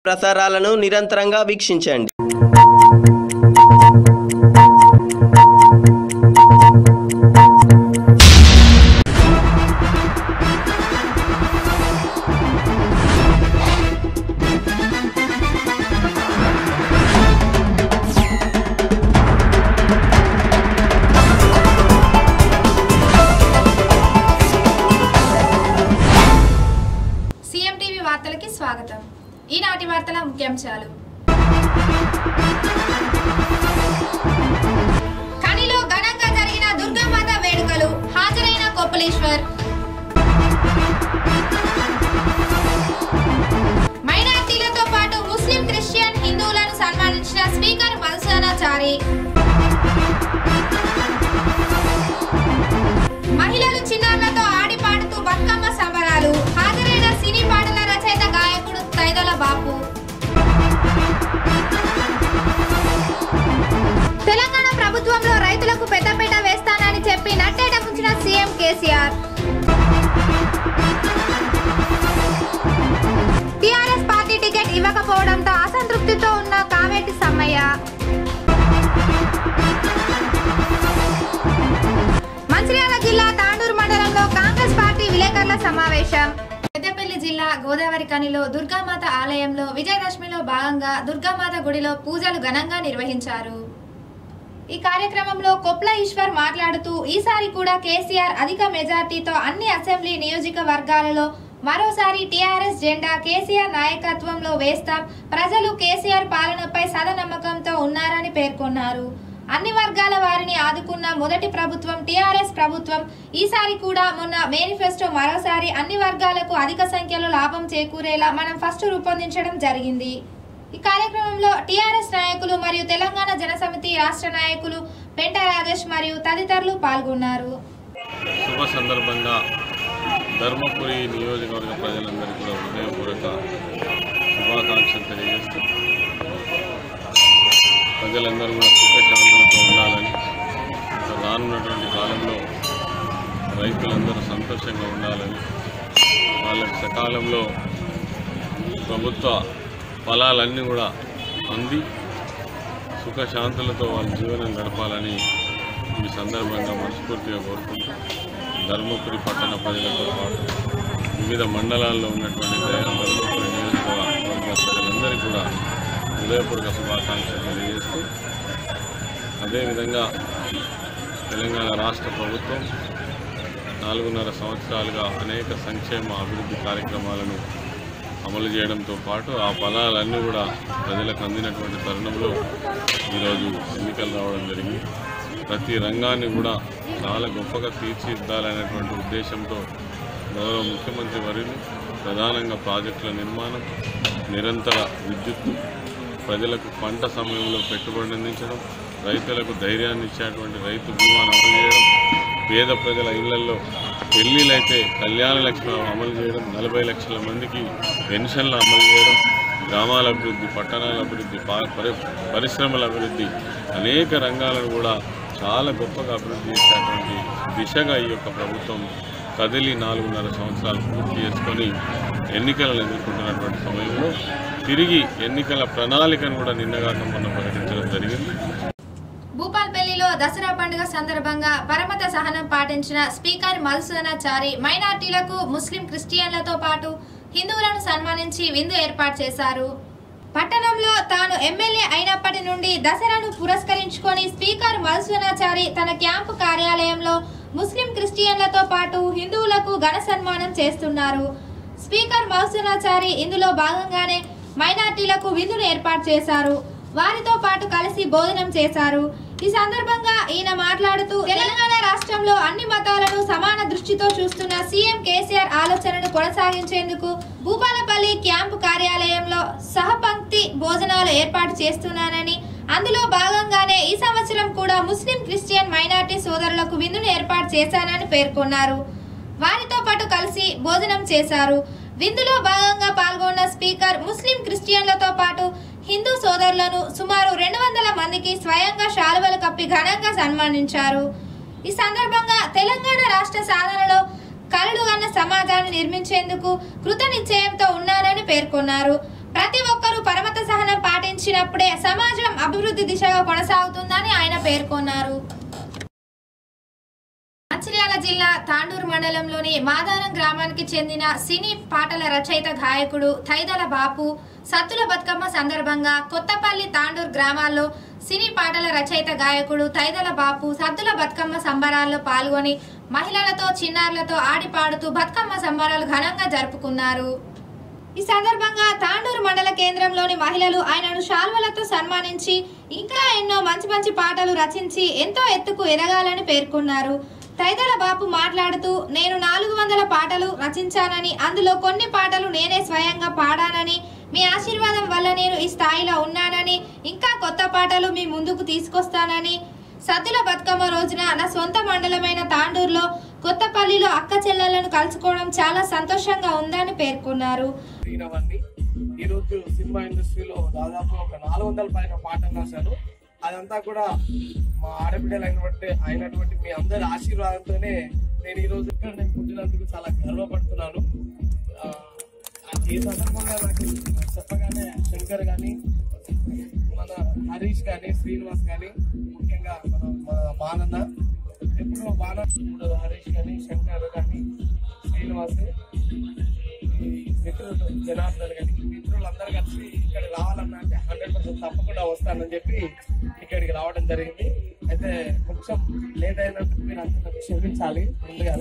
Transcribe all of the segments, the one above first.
ప్రసారాలను నిరంతరంగా వీక్షించండి సీఎం టీవీ వార్తలకి స్వాగతం ఈనాటి వార్తల ముఖ్యాంశాలు కనిలో ఘనంగా జరిగిన దుర్గామాత వేడుకలు హాజరైన కొప్పలేశ్వర్ మైనార్టీలతో పాటు ముస్లిం క్రిస్టియన్ హిందువులను సన్మానించిన స్పీకర్ మల్సానాచారి మహిళలు చిన్నారులతో ఆడి పాడుతూ బతుకమ్మ సంబరాలు హాజరైన సినీ పాటల రచయిత గాయకుడు తైదల బాపు తెలంగాణ ప్రభుత్వంలో రైతులకు పెద్దపీట వేస్తానని చెప్పి నట్టేట ముంచిన CM KCR TRS party ticket ఇవ్వకపోవడంతో అసంతృప్తితో ఉన్న కావేటి సమ్మయ్య మంచిర్యాల జిల్లా తాండూరు మండలంలో కాంగ్రెస్ పార్టీ విలేకరుల సమావేశం పెద్దపల్లి జిల్లా గోదావరి కనిలో దుర్గామాత ఆలయంలో విజయదశమిలో భాగంగా దుర్గామాత గుడిలో పూజలు ఘనంగా నిర్వహించారు ఈ కార్యక్రమంలో కొప్ల ఈశ్వర్ మాట్లాడుతూ ఈసారి కూడా కేసీఆర్ అధిక మెజార్టీతో అన్ని అసెంబ్లీ నియోజకవర్గాలలో మరోసారి టీఆర్ఎస్ జెండా కేసీఆర్ నాయకత్వంలో వేస్తాం ప్రజలు కేసీఆర్ పాలనపై సదనమ్మకంతో ఉన్నారని పేర్కొన్నారు అన్ని వర్గాల వారిని ఆదుకున్న మొదటి ప్రభుత్వం టీఆర్ఎస్ ప్రభుత్వం ఈసారి కూడా మొన్న మేనిఫెస్టో మరోసారి అన్ని వర్గాలకు అధిక సంఖ్యలో లాభం చేకూరేలా మనం ఫస్ట్ రూపొందించడం జరిగింది ఈ కార్యక్రమంలో టీఆర్ఎస్ నాయకులు మరియు తెలంగాణ జనసమితి రాష్ట్ర నాయకులు పెంట రాజేష్ మరియు తదితరులు పాల్గొన్నారు శుభ సందర్భంగా ధర్మపురి నియోజకవర్గ ప్రజలందరికీ కూడా హృదయపూర్వక శుభాకాంక్షలు తెలియజేస్తూ ప్రజలందరూ కూడా సుఖశాంతులతో ఉండాలని రానున్నటువంటి కాలంలో రైతులందరూ సంతోషంగా ఉండాలని వాళ్ళకి సకాలంలో ప్రభుత్వ ఫలాలన్నీ కూడా అంది సుఖశాంతులతో వాళ్ళ జీవనం గడపాలని ఈ సందర్భంగా మనస్ఫూర్తిగా కోరుకుంటూ ధర్మపురి పట్టణ ప్రజలతో పాటు వివిధ మండలాల్లో ఉన్నటువంటి దయ- ధర్మపురి నియోజకవర్గ ప్రజలందరికీ కూడా హృదయపూర్వక శుభాకాంక్షలు తెలియజేస్తూ అదేవిధంగా తెలంగాణ రాష్ట్ర ప్రభుత్వం నాలుగున్నర సంవత్సరాలుగా అనేక సంక్షేమ అభివృద్ధి కార్యక్రమాలను అమలు చేయడంతో పాటు ఆ ఫలాలన్నీ కూడా ప్రజలకు అందినటువంటి తరుణంలో ఈరోజు ఎన్నికలు రావడం జరిగింది ప్రతి రంగాన్ని కూడా చాలా గొప్పగా తీర్చిదిద్దాలనేటువంటి ఉద్దేశంతో గౌరవ ముఖ్యమంత్రి వర్యులు ప్రధానంగా ప్రాజెక్టుల నిర్మాణం నిరంతర విద్యుత్తు ప్రజలకు పంట సమయంలో పెట్టుబడి అందించడం రైతులకు ధైర్యాన్ని ఇచ్చేటువంటి రైతు బీమాను అమలు చేయడం పేద ప్రజల ఇళ్లలో పెళ్లిలైతే కళ్యాణ లక్ష్మి అమలు చేయడం నలభై లక్షల మందికి పెన్షన్లు అమలు చేయడం గ్రామాల అభివృద్ధి పట్టణాల అభివృద్ధి పా- పరి- పరిశ్రమల అభివృద్ధి అనేక రంగాలను కూడా చాలా గొప్పగా అభివృద్ధి చేసేటువంటి దిశగా ఈ యొక్క ప్రభుత్వం కదిలి నాలుగున్నర సంవత్సరాలు పూర్తి చేసుకొని ఎన్నికలను ఎదుర్కొంటున్నటువంటి సమయంలో తిరిగి ఎన్నికల ప్రణాళికను కూడా నిన్నగాక మొన్న ప్రకటించడం జరిగింది భూపాల్పల్లిలో దసరా పండుగ సందర్భంగా పరమత సహనం పాటించిన స్పీకర్ మధుసూదనాచారి మైనార్టీలకు ముస్లిం క్రిస్టియన్లతో పాటు హిందువులను సన్మానించి విందు ఏర్పాటు చేశారు పట్టణంలో తాను ఎమ్మెల్యే అయినప్పటి నుండి దసరాను పురస్కరించుకొని స్పీకర్ మధుసూదనాచారి తన క్యాంపు కార్యాలయంలో ముస్లిం క్రిస్టియన్లతో పాటు హిందువులకు ఘన సన్మానం చేస్తున్నారు స్పీకర్ మధుసూదనాచారి ఇందులో భాగంగానే మైనార్టీలకు విందును ఏర్పాటు చేశారు వారితో పాటు కలిసి భోజనం చేశారు ఈ సందర్భంగా ఈయన మాట్లాడుతూ తెలంగాణ రాష్ట్రంలో అన్ని మతాలను సమాన దృష్టితో చూస్తున్న సీఎం కేసీఆర్ ఆలోచనను కొనసాగించేందుకు భూపాలపల్లి క్యాంపు కార్యాలయంలో సహపంక్తి భోజనాలు ఏర్పాటు చేస్తున్నానని అందులో భాగంగానే ఈ సంవత్సరం కూడా ముస్లిం క్రిస్టియన్ మైనార్టీ సోదరులకు విందును ఏర్పాటు చేశానని పేర్కొన్నారు వారితో పాటు కలిసి భోజనం చేశారు విందులో భాగంగా పాల్గొన్న స్పీకర్ ముస్లిం క్రిస్టియన్లతో పాటు హిందూ సోదరులను సుమారు రెండు వందల మందికి స్వయంగా శాలువలు కప్పి ఘనంగా సన్మానించారు ఈ సందర్భంగా తెలంగాణ రాష్ట్ర సాధనలో కలలు అన్న సమాజాన్ని నిర్మించేందుకు కృత నిశ్చయంతో ఉన్నారని పేర్కొన్నారు ప్రతి ఒక్కరూ నిర్మూలించినప్పుడే సమాజం అభివృద్ధి దిశగా కొనసాగుతుందని ఆయన పేర్కొన్నారు మంచిర్యాల జిల్లా తాండూరు మండలంలోని మాదారం గ్రామానికి చెందిన సినీ పాటల రచయిత గాయకుడు తైదల బాపు సత్తుల బతుకమ్మ సందర్భంగా కొత్తపల్లి తాండూరు గ్రామాల్లో సినీ పాటల రచయిత గాయకుడు తైదల బాపు సద్దుల బతుకమ్మ సంబరాల్లో పాల్గొని మహిళలతో చిన్నారులతో ఆడి పాడుతూ బతుకమ్మ సంబరాలు ఘనంగా జరుపుకున్నారు ఈ సందర్భంగా తాండూరు మండల కేంద్రంలోని మహిళలు ఆయనను శాల్వలతో సన్మానించి ఇంకా ఎన్నో మంచి మంచి పాటలు రచించి ఎంతో ఎత్తుకు ఎదగాలని పేర్కొన్నారు తైదల బాపు మాట్లాడుతూ నేను నాలుగు వందల పాటలు రచించానని అందులో కొన్ని పాటలు నేనే స్వయంగా పాడానని మీ ఆశీర్వాదం వల్ల నేను ఈ స్థాయిలో ఉన్నానని ఇంకా కొత్త పాటలు మీ ముందుకు తీసుకొస్తానని సద్దుల బతుకమ్మ రోజున నా సొంత మండలమైన తాండూరులో కొత్తపల్లిలో అక్క చెల్లెలను కలుసుకోవడం చాలా సంతోషంగా ఉందని పేర్కొన్నారు తీరవన్నీ ఈ రోజు సినిమా ఇండస్ట్రీలో దాదాపు ఒక నాలుగు వందల పైన పాటలు రాశాను అదంతా కూడా మా ఆడబిడ్డలు అయినటువంటి అయినటువంటి మీ అందరి ఆశీర్వాదంతోనే నేను ఈ రోజు ఇక్కడ నేను పుట్టినందుకు చాలా గర్వపడుతున్నాను ఆ, ఈ సందర్భంగా నాకు చెప్పగానే శంకర్ కానీ మన హరీష్ కానీ శ్రీనివాస్ కానీ ముఖ్యంగా మన మన మానన్న ఎప్పుడో బాగా ఇప్పుడు హరీష్ కానీ శంకర్ కానీ శ్రీనివాస్ ఈ మిత్రులు జనార్దన్ కానీ ఈ మిత్రులందరూ కలిసి ఇక్కడ రావాలన్నా అంటే హండ్రెడ్ పర్సెంట్ తప్పకుండా వస్తానని చెప్పి ఇక్కడికి రావడం జరిగింది అయితే కొంచెం లేట్ అయినందుకు మీరు అంతా క్షమించాలి ముందుగా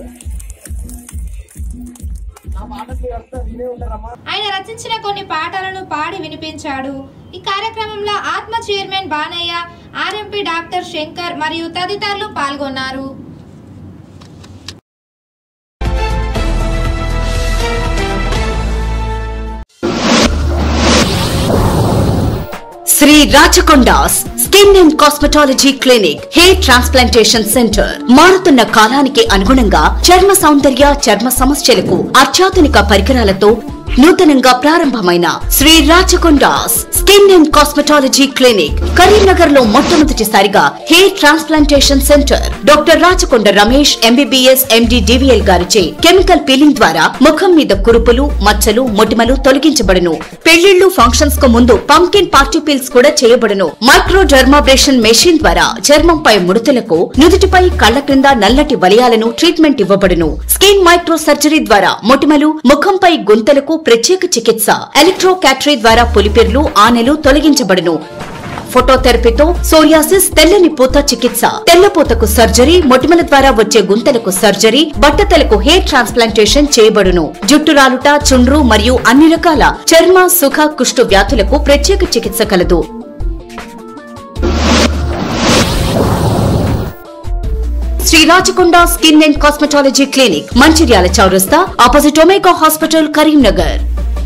నా పాటలు మీరు అంతా వినే ఉంటారమ్మా ఆయన రచించిన కొన్ని పాటలను పాడి వినిపించాడు ఈ కార్యక్రమంలో ATMA chairman Banayya RMP doctor Shankar మరియు తదితరులు పాల్గొన్నారు Shri Rachakondas skin and cosmetology clinic hair transplantation centre మారుతున్న కాలానికి అనుగుణంగా చర్మ సౌందర్య చర్మ సమస్యలకు అత్యాధునిక పరికరాలతో నూతనంగా ప్రారంభమైన Shri Rachakondas skin and cosmetology clinic Karimnagar లో మొట్టమొదటిసారిగా hair transplantation centre doctor Rachakonda Ramesh MBBS MD DVL గారిచే కెమికల్ పీలింగ్ ద్వారా ముఖం మీద కురుపులు మచ్చలు మొటిమలు తొలగించబడును పెళ్లిళ్లు ఫంక్షన్స్ కు ముందు పంకిన్ పార్టీ పీల్స్ కూడా చేయబడును మైక్రో డర్మాబ్రేషన్ మెషిన్ ద్వారా చర్మంపై ముడతలకు నుదుటిపై కళ్ల క్రింద నల్లటి వలయాలను ట్రీట్మెంట్ ఇవ్వబడును స్కిన్ మైక్రో సర్జరీ ద్వారా మొటిమలు ముఖంపై గుంతలకు ప్రత్యేక చికిత్స ఎలక్ట్రో క్యాటరీ ద్వారా పులిపిర్లు ఆనెలు తొలగించబడును ఫోటోథెరపీతో సోరియాసిస్ తెల్లని పూత చికిత్స తెల్లపూతకు సర్జరీ మొటిమల ద్వారా వచ్చే గుంతలకు సర్జరీ బట్టతలకు హెయిర్ ట్రాన్స్ప్లాంటేషన్ చేయబడును జుట్టు రాలుట చుండ్రు మరియు అన్ని రకాల చర్మ సుఖ కుష్టు వ్యాధులకు ప్రత్యేక చికిత్స కలదు Shri Rachakonda skin and cosmetology clinic Mancherial చౌరస్తా opposite Omega hospital Karimnagar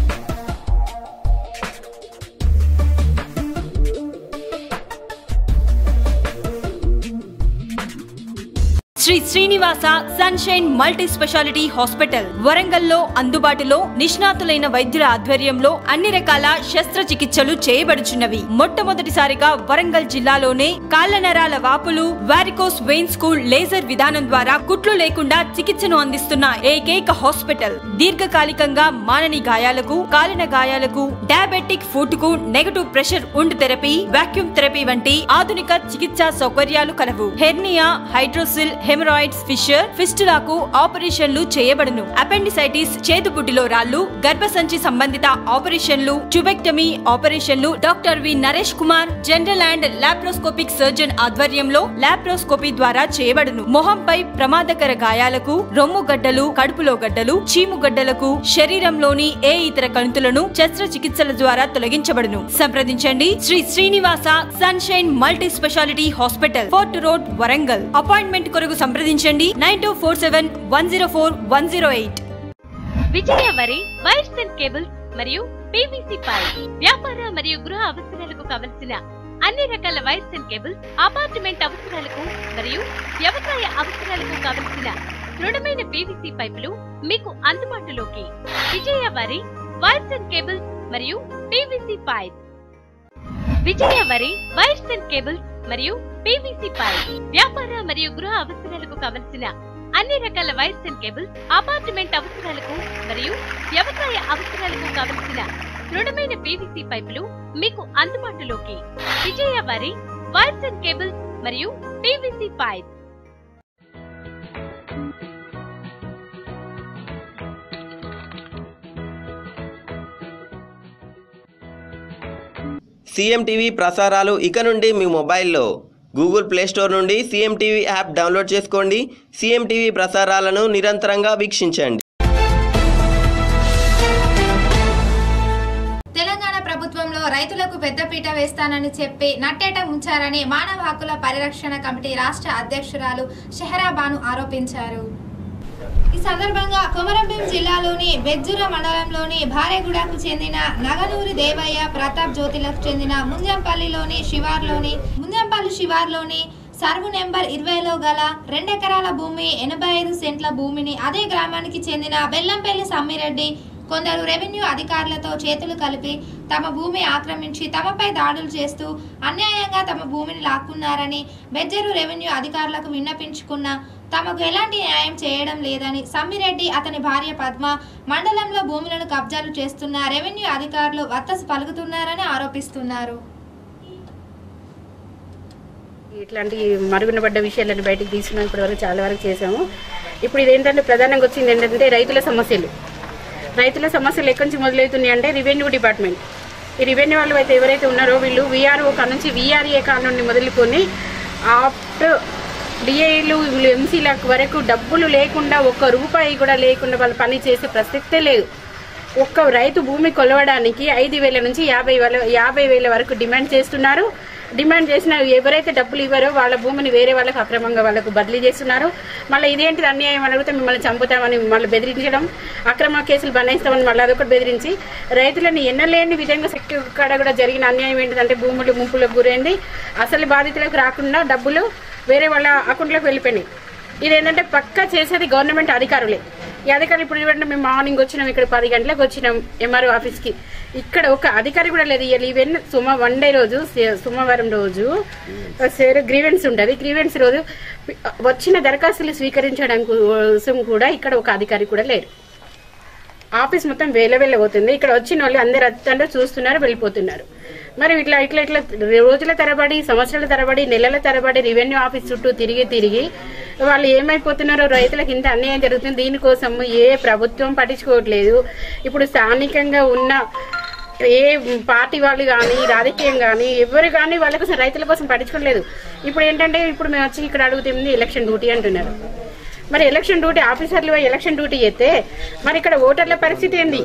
Shri Srinivasa sunshine multi speciality hospital వరంగల్లో అందుబాటులో నిష్ణాతులైన వైద్యుల ఆధ్వర్యంలో అన్ని రకాల శస్త్రచికిత్సలు చేయబడుచున్నవి మొట్టమొదటిసారిగా వరంగల్ జిల్లాలోనే కాళ్ల నరాల వాపులు వారికోస్ వెయిన్స్ కు లేజర్ విధానం ద్వారా కుట్లు లేకుండా చికిత్సను అందిస్తున్న ఏకైక హాస్పిటల్ దీర్ఘకాలికంగా మానని గాయాలకు కాలిన గాయాలకు డయాబెటిక్ ఫుడ్ కు negative pressure wound therapy vacuum therapy వంటి ఆధునిక చికిత్సా సౌకర్యాలు కలవు హెర్నియా హైడ్రోసిల్ హెమరాయిడ్స్ ఫిషర్ ఫిస్టులాకు ఆపరేషన్లు చేయబడును అపెండిసైటిస్ చేతుబుడ్డిలో రాళ్లు గర్భసంచి సంబంధిత ఆపరేషన్లు ట్యూబెక్టమీ ఆపరేషన్లు doctor V Naresh Kumar general and laparoscopic surgeon ఆధ్వర్యంలో లాప్రోస్కోపీ ద్వారా చేయబడును మొహంపై ప్రమాదకర గాయాలకు రొమ్ము గడ్డలు కడుపులో గడ్డలు చీము గడ్డలకు శరీరంలోని ఏ ఇతర కణుతులను శస్త్రచికిత్సల ద్వారా తొలగించబడును సంప్రదించండి Shri Srinivasa sunshine multi speciality hospital fort road Warangal appointment కొరకు సంప్రదించండి nine two four seven one zero four one zero eight Vijaya వరి వైర్స్ అండ్ కేబుల్స్ మరియు పీవీసీ పైప్ వ్యాపార మరియు గృహ అవసరాలకు కావలసిన అన్ని రకాల వైర్స్ అండ్ కేబుల్స్ అపార్ట్మెంట్ అవసరాలకు మరియు వ్యవసాయ అవసరాలకు కావలసిన దృఢమైన పీవీసీ పైపులు మీకు అందుబాటులోకి విజయ వరి వైర్స్ అండ్ కేబుల్స్ మరియు పీవీసీ పైప్ విజయ వరి వైర్స్ అండ్ కేబుల్స్ మరియు పీవీసీ పైప్ వ్యాపార మరియు గృహ అవసరాలకు కావలసిన అన్ని రకాల వైర్స్ అండ్ కేబుల్స్ అపార్ట్మెంట్ అవసరాలకు మరియు వ్యవసాయ అవసరాలకు కావలసిన దృఢమైన పీవీసీ పైపులు మీకు అందుబాటులోకి విజయ వారి వైర్స్ అండ్ కేబుల్స్ మరియు పీవీసీ పైప్ సీఎం టీవీ ప్రసారాలు ఇక నుండి మీ మొబైల్లో గూగుల్ ప్లే స్టోర్ నుండి సీఎం టీవీ యాప్ డౌన్లోడ్ చేసుకోండి సీఎం టీవీ ప్రసారాలను నిరంతరంగా వీక్షించండి తెలంగాణ ప్రభుత్వంలో రైతులకు పెద్దపీట వేస్తానని చెప్పి నట్టేట ముంచారని మానవ హక్కుల పరిరక్షణ కమిటీ రాష్ట్ర అధ్యక్షురాలు షెహరాబాను ఆరోపించారు ఈ సందర్భంగా కొమరంభీం జిల్లాలోని బెజ్జుర మండలంలోని భార్యగూడకు చెందిన నగనూరి దేవయ్య ప్రతాప్ జ్యోతిలకు చెందిన ముంజంపల్లిలోని శివార్లోని ముంజంపల్లి శివార్లోని సర్వు నెంబర్ ఇరవైలో గల రెండెకరాల భూమి ఎనభై ఐదు సెంట్ల భూమిని అదే గ్రామానికి చెందిన బెల్లంపల్లి సమ్మిరెడ్డి కొందరు రెవెన్యూ అధికారులతో చేతులు కలిపి తమ భూమి ఆక్రమించి తమపై దాడులు చేస్తూ అన్యాయంగా తమ భూమిని లాక్కున్నారని బెజ్జరు రెవెన్యూ అధికారులకు విన్నపించుకున్న తమకు ఎలాంటి న్యాయం చేయడం లేదని సమ్మిరెడ్డి అతని భార్య పద్మ మండలంలో భూములను కబ్జాలు చేస్తున్న రెవెన్యూ అధికారులు వత్తసు పలుకుతున్నారని ఆరోపిస్తున్నారు ఇట్లాంటి మరుగున పడ్డ విషయాలను బయటకు తీసుకున్నాం ఇప్పటి వరకు చాలా వరకు చేసాము ఇప్పుడు ఇదేంటంటే ప్రధానంగా వచ్చింది ఏంటంటే రైతుల సమస్యలు రైతుల సమస్యలు ఎక్కడి నుంచి మొదలవుతున్నాయి అంటే రెవెన్యూ డిపార్ట్మెంట్ ఈ రెవెన్యూ వాళ్ళు అయితే ఎవరైతే ఉన్నారో వీళ్ళు వీఆర్ఓ కా నుంచి వీఆర్ఏ కా నుండి మొదలుకొని ఆఫ్టర్ డిఐలు వీళ్ళు ఎంసీల వరకు డబ్బులు లేకుండా ఒక్క రూపాయి కూడా లేకుండా వాళ్ళు పని చేసే ప్రసక్తే లేదు ఒక్క రైతు భూమి కొలవడానికి ఐదు వేల నుంచి యాభై వేల యాభై వేల వరకు డిమాండ్ చేస్తున్నారు డిమాండ్ చేసిన ఎవరైతే డబ్బులు ఇవ్వరో వాళ్ళ భూమిని వేరే వాళ్ళకు అక్రమంగా వాళ్ళకు బదిలీ చేస్తున్నారు మళ్ళీ ఇదేంటిది అన్యాయం అని అడిగితే మిమ్మల్ని చంపుతామని మళ్ళీ బెదిరించడం అక్రమ కేసులు బనాయిస్తామని మళ్ళీ అదొకటి బెదిరించి రైతులను ఎన్నలేని విధంగా సెక్యూ కాడ కూడా జరిగిన అన్యాయం ఏంటిదంటే భూములు ముంపులకు గురైంది అసలు బాధితులకు రాకుండా డబ్బులు వేరే వాళ్ళ అకౌంట్లోకి వెళ్ళిపోయినాయి ఇదేంటంటే పక్కా చేసేది గవర్నమెంట్ అధికారులే ఈ అధికారులు ఇప్పుడు చూడండి మేము మార్నింగ్ వచ్చినాం ఇక్కడ పది గంటలకు వచ్చినాం ఎంఆర్ఓ ఆఫీస్ కి ఇక్కడ ఒక అధికారి కూడా లేదు ఇవాళ ఈవెన్ సుమ వన్ డే రోజు సే- సోమవారం రోజు సేరు గ్రీవెన్స్ ఉంటుంది గ్రీవెన్స్ రోజు వచ్చిన దరఖాస్తులు స్వీకరించడం కోసం కూడా ఇక్కడ ఒక అధికారి కూడా లేరు ఆఫీస్ మొత్తం వేల వేల పోతుంది ఇక్కడ వచ్చిన వాళ్ళు అందరు అత్తంటే చూస్తున్నారు వెళ్ళిపోతున్నారు మరి ఇట్లా ఇట్లా ఇట్లా రోజుల తరబడి సంవత్సరాల తరబడి నెలల తరబడి రెవెన్యూ ఆఫీస్ చుట్టూ తిరిగి తిరిగి వాళ్ళు ఏమైపోతున్నారో రైతులకు ఇంత అన్యాయం జరుగుతుంది దీనికోసం ఏ ప్రభుత్వం పట్టించుకోవట్లేదు ఇప్పుడు స్థానికంగా ఉన్న ఏ పార్టీ వాళ్ళు కానీ రాజకీయం కానీ ఎవరు కానీ వాళ్ళ కోసం రైతుల కోసం పట్టించుకోలేదు ఇప్పుడు ఏంటంటే ఇప్పుడు మేము వచ్చి ఇక్కడ అడుగుతుంది ఎలక్షన్ డ్యూటీ అంటున్నారు మరి ఎలక్షన్ డ్యూటీ ఆఫీసర్లు పోయి ఎలక్షన్ డ్యూటీ చేస్తే మరి ఇక్కడ ఓటర్ల పరిస్థితి ఏంది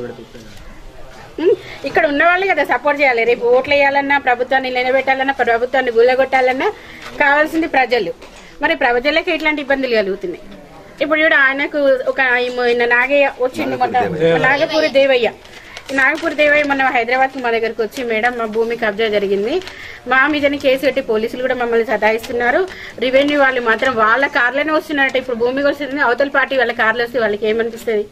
ఉం? ఇక్కడ ఉన్న వాళ్ళు కదా సపోర్ట్ చేయాలి రేపు ఓట్లు వేయాలన్నా ప్రభుత్వాన్ని నిలబెట్టాలన్నా ప్రభుత్వాన్ని గుల్లగొట్టాలన్నా కావాల్సింది ప్రజలు మరి ప్రజలకి ఎట్లాంటి ఇబ్బందులు కలుగుతున్నాయి ఇప్పుడు చూడ ఆయనకు ఒక ఆయన నాగయ్య వచ్చిండు మొన్న నాగపూరి దేవయ్య ఈ నాగపూరి దేవయ్య మొన్న హైదరాబాద్ కి మా దగ్గరకు వచ్చి మేడం మా భూమి కబ్జా జరిగింది మా మీదని కేసు పెట్టి పోలీసులు కూడా మమ్మల్ని సతాయిస్తున్నారు రెవెన్యూ వాళ్ళు మాత్రం వాళ్ళ కార్లోనే వస్తున్నారట ఇప్పుడు భూమి వస్తుంది అవతల పార్టీ వాళ్ళ కార్లు వస్తే వాళ్ళకి ఏమనిపిస్తుంది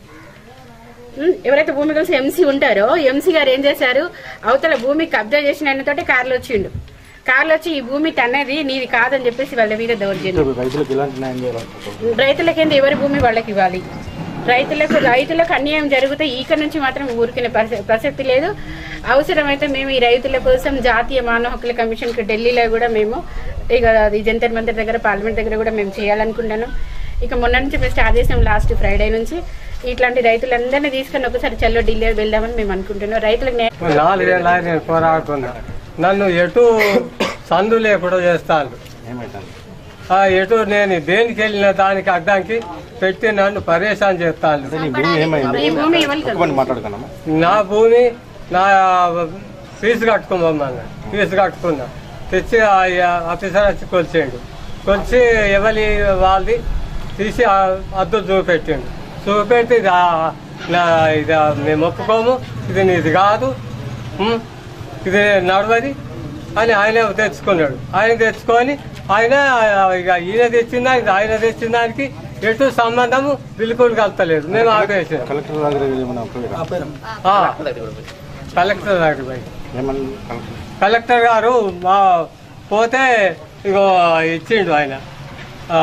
ఉమ్, ఎవరైతే భూమి కలిసి ఎంసీ ఉంటారో ఎంసీ గారు ఏం చేశారు అవతల భూమి కబ్జా చేసిన ఆయనతోటి కార్లు వచ్చిండు కార్లు వచ్చి ఈ భూమి తన్నది నీది కాదని చెప్పేసి వాళ్ళ మీద దౌర్జన్యం రైతులకు ఎలాంటి న్యాయం చేయాలి రైతులకేంది ఎవరి భూమి వాళ్ళకి ఇవ్వాలి రైతులకు రైతులకు అన్యాయం జరిగితే ఈక నుంచి మాత్రం ఊరికిన ప్రస- ప్రసక్తి లేదు అవసరమైతే మేము ఈ రైతుల కోసం జాతీయ మానవ హక్కుల కమిషన్ కి ఢిల్లీలో కూడా మేము ఇక అది జంతర్ మంతర్ దగ్గర పార్లమెంట్ దగ్గర కూడా మేము చేయాలనుకుంటున్నాం ఇక మొన్న నుంచి మేము స్టార్ట్ చేసాం లాస్ట్ ఫ్రైడే నుంచి ఇట్లాంటి రైతులందరినీ తీసుకొని ఒకసారి చల్లో ఢిల్లీ వెళ్దామని మేము అనుకుంటున్నాం రైతులకు న్యాయం నాలుగేళ్ళ నేను పోరాడుతున్నా నన్ను ఎటు సందు లేకుండా చేస్తాను ఏమైతుంది ఆ ఎటు నేను దేనికి వెళ్ళిన దానికి అడ్డానికి పెట్టి నన్ను పరేషాన్ చేస్తాను నీ భూమి ఏమైంది ఈ భూమి ఎవరికి ఒక్కమని మాట్లాడుకున్నామా నా భూమి నా ఫీజు కట్టుకోమన్నాను ఫీజు కట్టుకున్నా తెచ్చి ఆ ఆఫీసర్ వచ్చి కొలిచేయండు కొలిచి ఎవరి వాళ్ళది తీసి ఆ అద్దు చూపెట్టిండు చూపెట్టి ఇది ఆ- నా- ఇది ఆ మేము ఒప్పుకోము ఇది నీది కాదు ఉం? ఇది నడవది అని ఆయన తెచ్చుకున్నాడు ఆయన తెచ్చుకొని ఆయన ఇక ఈయన తెచ్చిన దానికి ఆయన తెచ్చిన దానికి ఎటు సంబంధము బిల్కుల్ కలతలేదు మేము ఆపేసాం కలెక్టర్ దగ్గర ఏమన్నా పోయారా? ఆ, కలెక్టర్ దగ్గర పోయి ఏమన్నా కలెక్టర్ కలెక్టర్ గారు మా పోతే ఇగో ఇచ్చిండు ఆయన ఆ,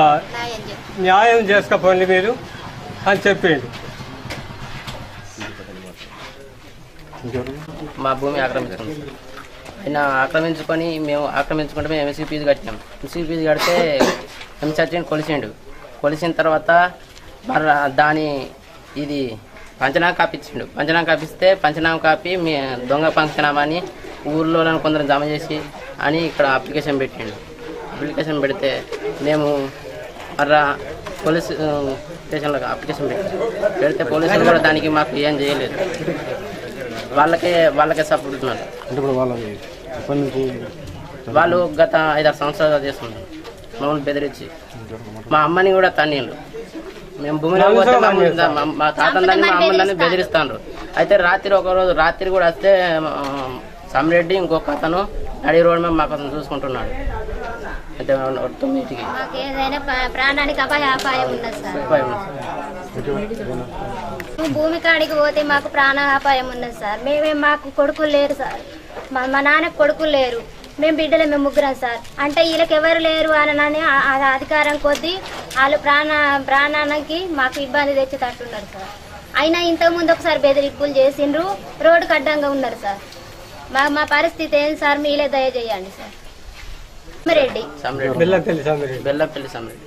న్యాయం చేసుకోపోండి మీరు అని చెప్పిండు ఇంకెవరు మా భూమి ఆక్రమించుకుంది ఆయన ఆక్రమించుకొని మేము ఆక్రమించుకుంటే మేము ఎంసీ ఫీజు కట్టినాం ఎంసీ ఫీజు కడితే ఎంసీ కొలిసిండు కొలిసిన తర్వాత మరి దాని ఇది పంచనామా కాపించిండు పంచనామా కాపిస్తే పంచనామా కాపీ మీ దొంగ పంచనామా అని ఊర్లో కొందరు జమ చేసి అని ఇక్కడ అప్లికేషన్ పెట్టిండు అప్లికేషన్ పెడితే మేము మర్రా పోలీస్ ఆ, స్టేషన్లో అప్లికేషన్ పెట్టాం పెడితే పోలీసులు కూడా దానికి మాకు ఏం చేయలేదు వాళ్ళకే వాళ్ళకే సపోర్ట్ ఉన్నారు అంటే ఇప్పుడు వాళ్ళకి ఎప్పటి నుంచి వాళ్ళు గత ఐదారు సంవత్సరాలు చేస్తున్నారు మమ్మల్ని బెదిరించి మా అమ్మని కూడా తన్నీళ్ళు మేము భూమిలో పోతే మమ్మల్ని మా- మా తాతందని మా అమ్మని బెదిరిస్తాను అయితే రాత్రి ఒక రోజు రాత్రి కూడా వస్తే ఆ, సమ్రెడ్డి ఇంకొక అతను నడి రోడ్ మీద మాకు అతను చూసుకుంటున్నాడు అయితే తొమ్మిదికి మాకు ఏదైనా ప్రా- ప్రాణానికి అపాయ అపాయం ఉన్నది సార్ భూమి కాడికి పోతే మాకు ప్రాణ అపాయం ఉన్నది సార్ మేమే మాకు కొడుకులు లేరు సార్ మా మా నాన్నకు కొడుకులు లేరు మేము బిడ్డలు మేము ముగ్గురం సార్ అంటే వీళ్ళకి ఎవరు లేరు అని ఆ- ఆ అధికారం కొద్దీ వాళ్ళు ప్రాణ ప్రాణానికి మాకు ఇబ్బంది తెచ్చేటట్టున్నారు సార్ అయినా ఇంతకుముందు ఒకసారి బెదిరింపులు చేసిండ్రు రోడ్డుకు అడ్డంగా ఉన్నారు సార్ మా మా పరిస్థితి ఏం సార్ మీలే దయచేయండి సార్ రెడ్డి సమ్రెడ్డి బెల్లపల్లి సమ్రెడ్డి బెల్లపల్లి సమ్రెడ్డి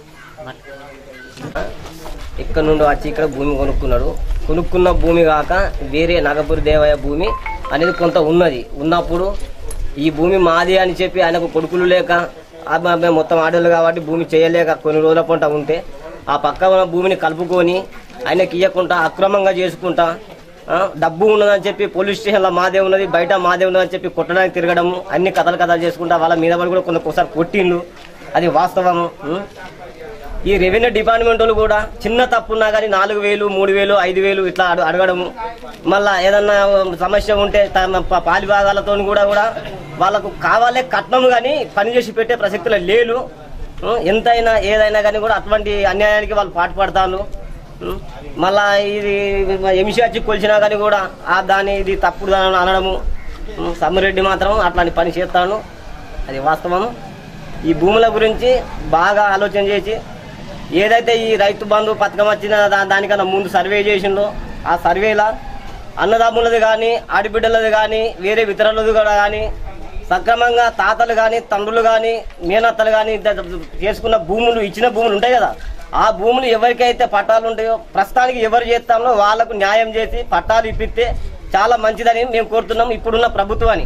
ఇక్కడ నుండి వచ్చి ఇక్కడ భూమి కొనుక్కున్నాడు కొనుక్కున్న భూమి కాక వేరే నగపురి దేవయ్య భూమి అనేది కొంత ఉన్నది ఉన్నప్పుడు ఈ భూమి మాది అని చెప్పి ఆయనకు కొడుకులు లేక ఆ మ- మేము మొత్తం ఆడోళ్ళు కాబట్టి భూమి చేయలేక కొన్ని రోజుల పంట ఉంటే ఆ పక్క ఉన్న భూమిని కలుపుకొని ఆయనకి ఇవ్వకుండా అక్రమంగా చేసుకుంటా ఆ, డబ్బు ఉన్నదని చెప్పి పోలీస్ స్టేషన్లో మాదే ఉన్నది బయట మాదే ఉన్నదని చెప్పి కొట్టడానికి తిరగడము అన్ని కథలు కథలు చేసుకుంటా వాళ్ళ మీద పడి కూడా కొందరు కొట్టిండ్లు అది వాస్తవము ఉం? ఈ రెవెన్యూ డిపార్ట్మెంట్ వాళ్ళు కూడా చిన్న తప్పున్నా కానీ నాలుగు వేలు మూడు వేలు ఐదు వేలు ఇట్లా అడు- అడగడము మళ్ళా ఏదన్నా సమస్య ఉంటే తమ ప- పాలి భాగాలతో కూడా కూడా వాళ్ళకు కావాలే కట్నం కానీ పని చేసి పెట్టే ప్రసక్తులు లేలు ఉం, ఎంతైనా ఏదైనా కానీ కూడా అటువంటి అన్యాయానికి వాళ్ళు పాటుపడతారు ఉం, మళ్ళా ఇది ఎంసీ వచ్చి కొలిచినా కానీ కూడా ఆ దాని ఇది తప్పుడు దాని అనడము ఉం, సమ్మిరెడ్డి మాత్రం అట్లాంటి పని చేస్తాను అది వాస్తవము ఈ భూముల గురించి బాగా ఆలోచన చేసి ఏదైతే ఈ రైతు బంధు పథకం వచ్చిన దా- దానికన్నా ముందు సర్వే చేసిందో ఆ సర్వేలా అన్నదమ్ములది కానీ ఆడిబిడ్డలది కానీ వేరే ఇతరులది కూడా కానీ సక్రమంగా తాతలు కానీ తండ్రులు కానీ మేనత్తలు కానీ చేసుకున్న భూములు ఇచ్చిన భూములు ఉంటాయి కదా ఆ భూములు ఎవరికైతే పట్టాలు ఉంటాయో ప్రస్తుతానికి ఎవరు చేస్తామో వాళ్ళకు న్యాయం చేసి పట్టాలు ఇప్పిస్తే చాలా మంచిదని మేము కోరుతున్నాం ఇప్పుడున్న ప్రభుత్వాన్ని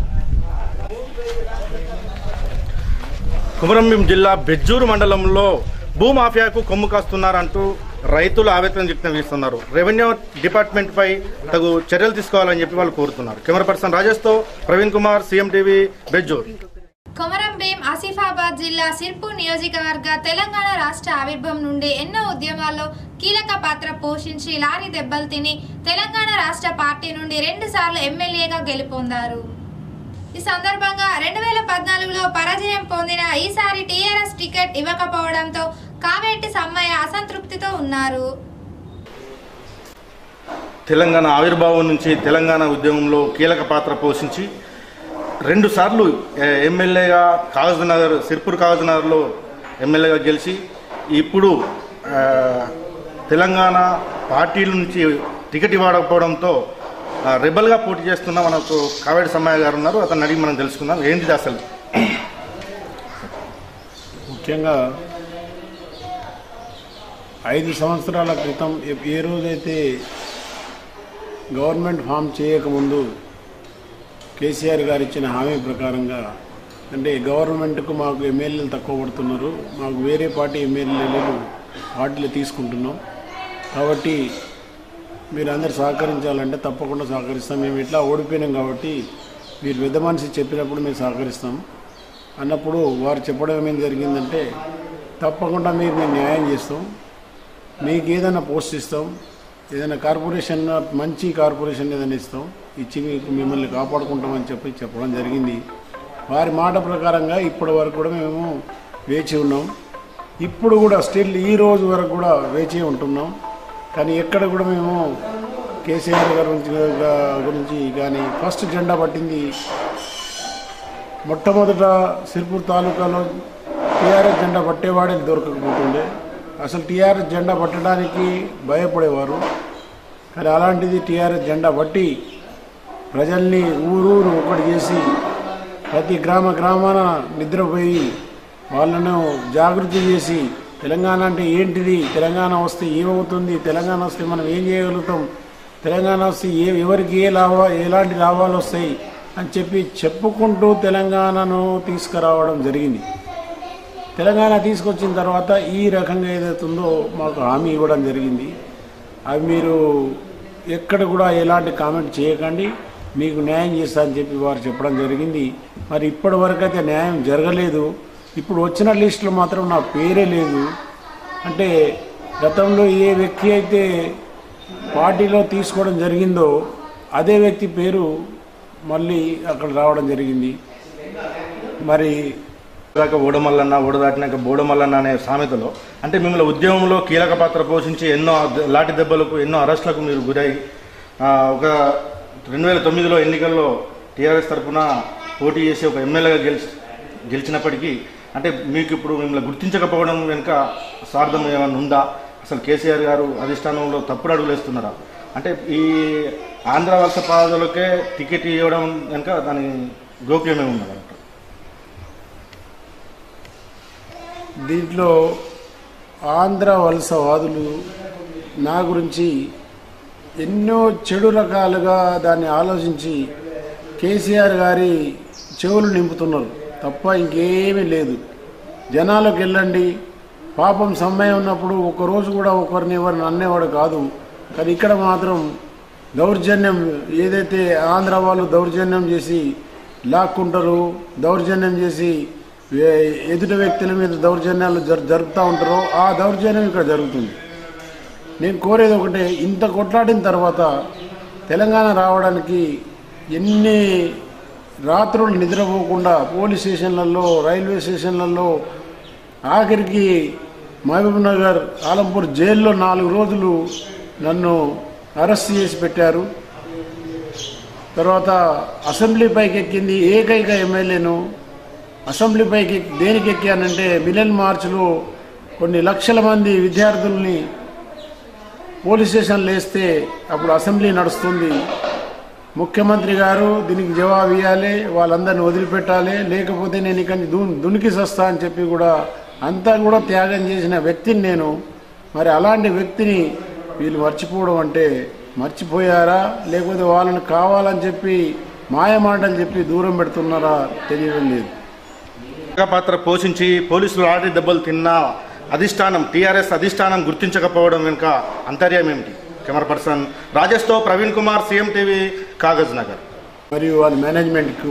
కుమరంభీం జిల్లా బెజ్జూరు మండలంలో భూమాఫియాకు కొమ్ము కాస్తున్నారంటూ రైతులు ఆవేదన వ్యక్తం చేస్తున్నారు రెవెన్యూ డిపార్ట్మెంట్ పై తగు చర్యలు తీసుకోవాలని చెప్పి వాళ్ళు కోరుతున్నారు కెమెరా పర్సన్ రాజేష్తో ప్రవీణ్ కుమార్ సీఎం టీవీ బెజ్జూర్ కొమరం భీం ఆసిఫాబాద్ జిల్లా సిర్పూర్ నియోజకవర్గ తెలంగాణ రాష్ట్ర ఆవిర్భావం నుండి ఎన్నో ఉద్యమాల్లో కీలక పాత్ర పోషించి లారీ దెబ్బలు తిని తెలంగాణ రాష్ట్ర పార్టీ నుండి రెండు సార్లు ఎమ్మెల్యేగా గెలుపొందారు ఈ సందర్భంగా రెండు వేల పద్నాలుగులో పరాజయం పొందిన ఈసారి టీఆర్ఎస్ టికెట్ ఇవ్వకపోవడంతో కావేటి సమ్మయ్య అసంతృప్తితో ఉన్నారు తెలంగాణ ఆవిర్భావం నుంచి తెలంగాణ ఉద్యమంలో కీలక పాత్ర పోషించి రెండు సార్లు ఎమ్మెల్యేగా కాగజ్నగర్ సిర్పూర్ కాగజ్నగర్లో ఎమ్మెల్యేగా గెలిచి ఇప్పుడు ఆ, తెలంగాణ పార్టీల నుంచి టికెట్ ఇవ్వకపోవడంతో ఆ, రెబల్గా పోటీ చేస్తున్న మనకు కావేడి సమ్మయ్య గారు ఉన్నారు అతను అడిగి మనం తెలుసుకుందాం ఏంటిది అసలు ముఖ్యంగా ఐదు సంవత్సరాల క్రితం ఏ- ఏ రోజైతే గవర్నమెంట్ ఫామ్ చేయకముందు కేసీఆర్ గారు ఇచ్చిన హామీ ప్రకారంగా అంటే గవర్నమెంట్కు మాకు ఎమ్మెల్యేలు తక్కువ పడుతున్నారు మాకు వేరే పార్టీ ఎమ్మెల్యేలు పార్టీలు తీసుకుంటున్నాం కాబట్టి మీరు అందరు సహకరించాలంటే తప్పకుండా సహకరిస్తాం మేము ఇట్లా ఓడిపోయినాం కాబట్టి మీరు పెద్ద మనిషి చెప్పినప్పుడు మేము సహకరిస్తాం అన్నప్పుడు వారు చెప్పడం ఏం జరిగిందంటే తప్పకుండా మీరు మేము న్యాయం చేస్తాం మీకు ఏదైనా పోస్ట్ ఇస్తాం ఏదైనా కార్పొరేషన్ మంచి కార్పొరేషన్ ఏదైనా ఇస్తాం ఇచ్చి మీకు మిమ్మల్ని కాపాడుకుంటామని చెప్పి చెప్పడం జరిగింది వారి మాట ప్రకారంగా ఇప్పటి వరకు కూడా మేము వేచి ఉన్నాం ఇప్పుడు కూడా స్టిల్ ఈ రోజు వరకు కూడా వేచి ఉంటున్నాం కానీ ఎక్కడ కూడా మేము కేసీఆర్ గారి గురించి గురించి కానీ ఫస్ట్ జెండా పట్టింది మొట్టమొదట సిర్పూర్ తాలూకాలో టీఆర్ఎస్ జెండా పట్టేవాడే దొరకకపోతుండే అసలు టీఆర్ఎస్ జెండా పట్టడానికి భయపడేవారు కానీ అలాంటిది టీఆర్ఎస్ జెండా పట్టి ప్రజల్ని ఊరూరు ఒకటి చేసి ప్రతి గ్రామ గ్రామాన నిద్రపోయి వాళ్ళను జాగృతి చేసి తెలంగాణ అంటే ఏంటిది తెలంగాణ వస్తే ఏమవుతుంది తెలంగాణ వస్తే మనం ఏం చేయగలుగుతాం తెలంగాణ వస్తే ఏ ఎవరికి ఏ లాభ ఎలాంటి లాభాలు వస్తాయి అని చెప్పి చెప్పుకుంటూ తెలంగాణను తీసుకురావడం జరిగింది తెలంగాణ తీసుకొచ్చిన తర్వాత ఈ రకంగా ఏదైతుందో మాకు హామీ ఇవ్వడం జరిగింది అవి మీరు ఎక్కడ కూడా ఎలాంటి కామెంట్ చేయకండి మీకు న్యాయం చేస్తా అని చెప్పి వారు చెప్పడం జరిగింది మరి ఇప్పటి వరకు అయితే న్యాయం జరగలేదు ఇప్పుడు వచ్చిన లిస్టులో మాత్రం నా పేరే లేదు అంటే గతంలో ఏ వ్యక్తి అయితే పార్టీలో తీసుకోవడం జరిగిందో అదే వ్యక్తి పేరు మళ్ళీ అక్కడ రావడం జరిగింది మరి దాకా ఓడమల్లన్న ఓడదాటినాక బోడమల్లన్న అనే సామెతలో అంటే మిమ్మల్ని ఉద్యమంలో కీలక పాత్ర పోషించి ఎన్నో ద- లాఠీ దెబ్బలకు ఎన్నో అరెస్టులకు మీరు గురై ఆ, ఒక రెండు వేల తొమ్మిదిలో ఎన్నికల్లో టీఆర్ఎస్ తరఫున పోటీ చేసి ఒక ఎమ్మెల్యేగా గెలిచి గెలిచినప్పటికీ అంటే మీకు ఇప్పుడు మిమ్మల్ని గుర్తించకపోవడం వెనుక స్వార్థం ఏమైనా ఉందా అసలు కేసీఆర్ గారు అధిష్టానంలో తప్పుడు అడుగులు వేస్తున్నారా అంటే ఈ ఆంధ్ర వలస పాదలకే టికెట్ ఇవ్వడం వెనుక దాని గోప్యమే ఉన్నది దీంట్లో ఆంధ్ర వలసవాదులు నా గురించి ఎన్నో చెడు రకాలుగా దాన్ని ఆలోచించి కేసీఆర్ గారి చెవులు నింపుతున్నారు తప్ప ఇంకేమీ లేదు జనాలకు వెళ్ళండి పాపం సమయం ఉన్నప్పుడు ఒకరోజు కూడా ఒకరిని ఎవరిని అన్నేవాడు కాదు కానీ ఇక్కడ మాత్రం దౌర్జన్యం ఏదైతే ఆంధ్ర వాళ్ళు దౌర్జన్యం చేసి లాక్కుంటారు దౌర్జన్యం చేసి ఏ- ఎదుటి వ్యక్తుల మీద దౌర్జన్యాలు జరు జరుపుతూ ఉంటారో ఆ దౌర్జన్యం ఇక్కడ జరుగుతుంది నేను కోరేది ఒకటే ఇంత కొట్లాడిన తర్వాత తెలంగాణ రావడానికి ఎన్ని రాత్రులు నిద్రపోకుండా పోలీస్ స్టేషన్లలో రైల్వే స్టేషన్లలో ఆఖరికి మహబూబ్ నగర్ ఆలంపూర్ జైల్లో నాలుగు రోజులు నన్ను అరెస్ట్ చేసి పెట్టారు తర్వాత అసెంబ్లీ పైకి ఎక్కింది ఏకైక ఎమ్మెల్యేను అసెంబ్లీ పైకి ఎక్కి- దేనికి ఎక్కానంటే మిలన్ మార్చ్లో కొన్ని లక్షల మంది విద్యార్థుల్ని పోలీస్ స్టేషన్లు వేస్తే అప్పుడు అసెంబ్లీ నడుస్తుంది ముఖ్యమంత్రి గారు దీనికి జవాబు ఇవ్వాలి వాళ్ళందరిని వదిలిపెట్టాలి లేకపోతే నేను ఇక్కడి నుంచి దు దునికి సస్తా అని చెప్పి కూడా అంతా కూడా త్యాగం చేసిన వ్యక్తిని నేను మరి అలాంటి వ్యక్తిని వీళ్ళు మర్చిపోవడం అంటే మర్చిపోయారా లేకపోతే వాళ్ళని కావాలని చెప్పి మాయమాటలు చెప్పి దూరం పెడుతున్నారా తెలియడం లేదు కీలక పాత్ర పోషించి పోలీసులు లాఠీ దెబ్బలు తిన్న అధిష్టానం టీఆర్ఎస్ అధిష్టానం గుర్తించకపోవడం వెనుక అంతర్యం ఏమిటి కెమెరా పర్సన్ రాజేష్తో ప్రవీణ్ కుమార్ సీఎం టీవీ కాగజ్ నగర్ మరియు వాళ్ళ మేనేజ్మెంట్కు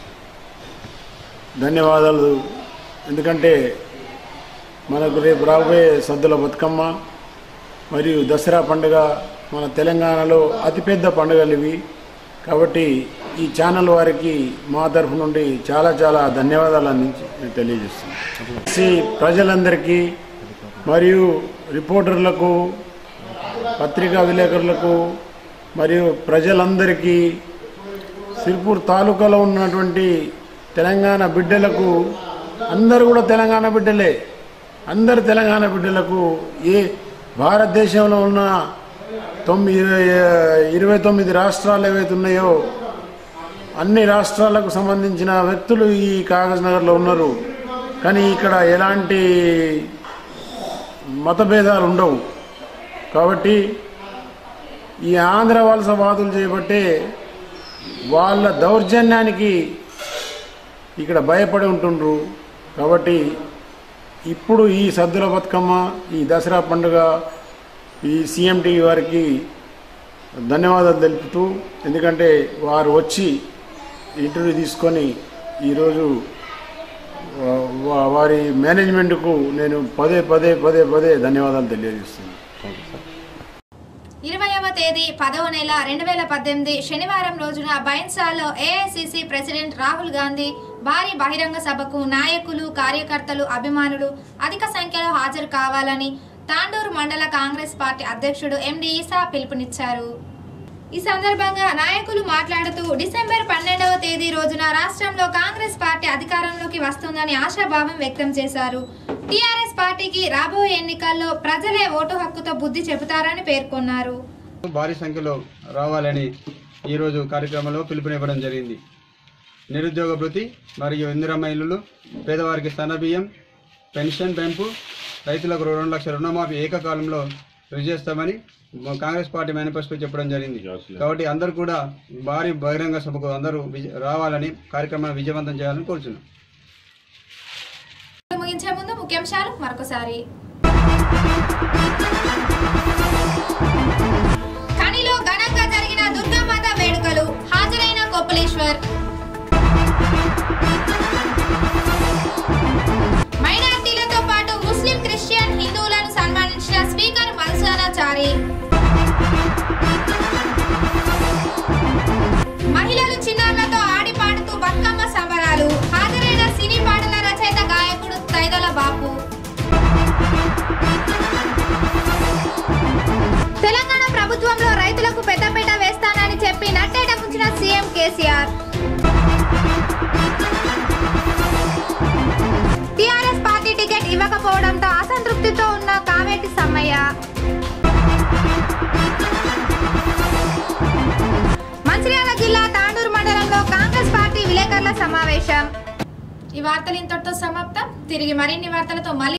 ధన్యవాదాలు ఎందుకంటే మనకు రేపు రాబోయే సద్దుల బతుకమ్మ మరియు దసరా పండుగ మన తెలంగాణలో అతిపెద్ద పండుగలు ఇవి కాబట్టి ఈ ఛానల్ వారికి మా తరఫు నుండి చాలా చాలా ధన్యవాదాలు అందించి నేను తెలియజేస్తున్నాను సి ప్రజలందరికీ మరియు రిపోర్టర్లకు పత్రికా విలేకరులకు మరియు ప్రజలందరికీ సిర్పూర్ తాలూకాలో ఉన్నటువంటి తెలంగాణ బిడ్డలకు అందరూ కూడా తెలంగాణ బిడ్డలే అందరు తెలంగాణ బిడ్డలకు ఏ భారతదేశంలో ఉన్న తొమ్మిది ఇరవై తొమ్మిది రాష్ట్రాలు ఏవైతే ఉన్నాయో అన్ని రాష్ట్రాలకు సంబంధించిన వ్యక్తులు ఈ కాగజ్ నగర్లో ఉన్నారు కానీ ఇక్కడ ఎలాంటి మతభేదాలు ఉండవు కాబట్టి ఈ ఆంధ్ర వలస వాదులు చేయబట్టే వాళ్ళ దౌర్జన్యానికి ఇక్కడ భయపడి ఉంటుండ్రు కాబట్టి ఇప్పుడు ఈ సద్దుల బతుకమ్మ ఈ దసరా పండుగ ఈ సీఎంటీ వారికి ధన్యవాదాలు తెలుపుతూ ఎందుకంటే వారు వచ్చి ఇంటర్వ్యూ తీసుకొని ఈరోజు వా- వా- వారి మేనేజ్మెంట్కు నేను పదే పదే పదే పదే ధన్యవాదాలు తెలియజేస్తున్నాను ఇరవైవ తేదీ పదవ నెల రెండు వేల పద్దెనిమిది శనివారం రోజున బైన్సాలో ఏఐసిసి ప్రెసిడెంట్ రాహుల్ గాంధీ భారీ బహిరంగ సభకు నాయకులు కార్యకర్తలు అభిమానులు అధిక సంఖ్యలో హాజరు కావాలని తాండూరు మండల కాంగ్రెస్ పార్టీ అధ్యక్షుడు ఎండి ఈసా పిలుపునిచ్చారు ఈ సందర్భంగా నాయకులు మాట్లాడుతూ డిసెంబర్ పన్నెండవ తేదీ రోజున రాష్ట్రంలో కాంగ్రెస్ పార్టీ అధికారంలోకి వస్తుందని ఆశాభావం వ్యక్తం చేశారు టీఆర్ఎస్ పార్టీకి రాబోయే ఎన్నికల్లో ప్రజలే ఓటు హక్కుతో బుద్ధి చెబుతారని పేర్కొన్నారు భారీ సంఖ్యలో రావాలని ఈరోజు కార్యక్రమంలో పిలుపునివ్వడం జరిగింది నిరుద్యోగ భృతి మరియు ఇందిరమ్మ ఇల్లులు పేదవారికి స్తన బియ్యం పెన్షన్ పెంపు రైతులకు రెండు లక్షల రుణమాఫీ ఏకకాలంలో రుజు చేస్తామని మ- కాంగ్రెస్ పార్టీ మేనిఫెస్టో చెప్పడం జరిగింది కాబట్టి అందరూ కూడా భారీ బహిరంగ సభకు అందరూ విజ- రావాలని కార్యక్రమాన్ని విజయవంతం చేయాలని కోరుచున్నాం ముగించే ముందు ముఖ్యాంశాలు మరొకసారి కనిలో ఘనంగా జరిగిన దుర్గామాత వేడుకలు హాజరైన కొప్పలేశ్వర్ మైనార్టీలతో పాటు ముస్లిం క్రిస్టియన్ హిందువులను సన్మానించిన స్పీకర్ మల్సానాచారి మహిళలు చిన్నారులతో ఆడి పాడుతూ బతుకమ్మ సంబరాలు హాజరైన సినీ పాటల రచయిత గాయకుడు తైదల బాపు తెలంగాణ ప్రభుత్వంలో రైతులకు పెద్దపీట వేస్తానని చెప్పి నట్టేట ముంచిన CM KCR TRS party ticket ఇవ్వకపోవడంతో అసంతృప్తితో ఉన్న కావేటి సమ్మయ్య మంచిర్యాల జిల్లా తాండూరు మండలంలో కాంగ్రెస్ పార్టీ విలేకరుల సమావేశం ఈ వార్తలు ఇంతటితో సమాప్తం తిరిగి మరిన్ని వార్తలతో మళ్ళీ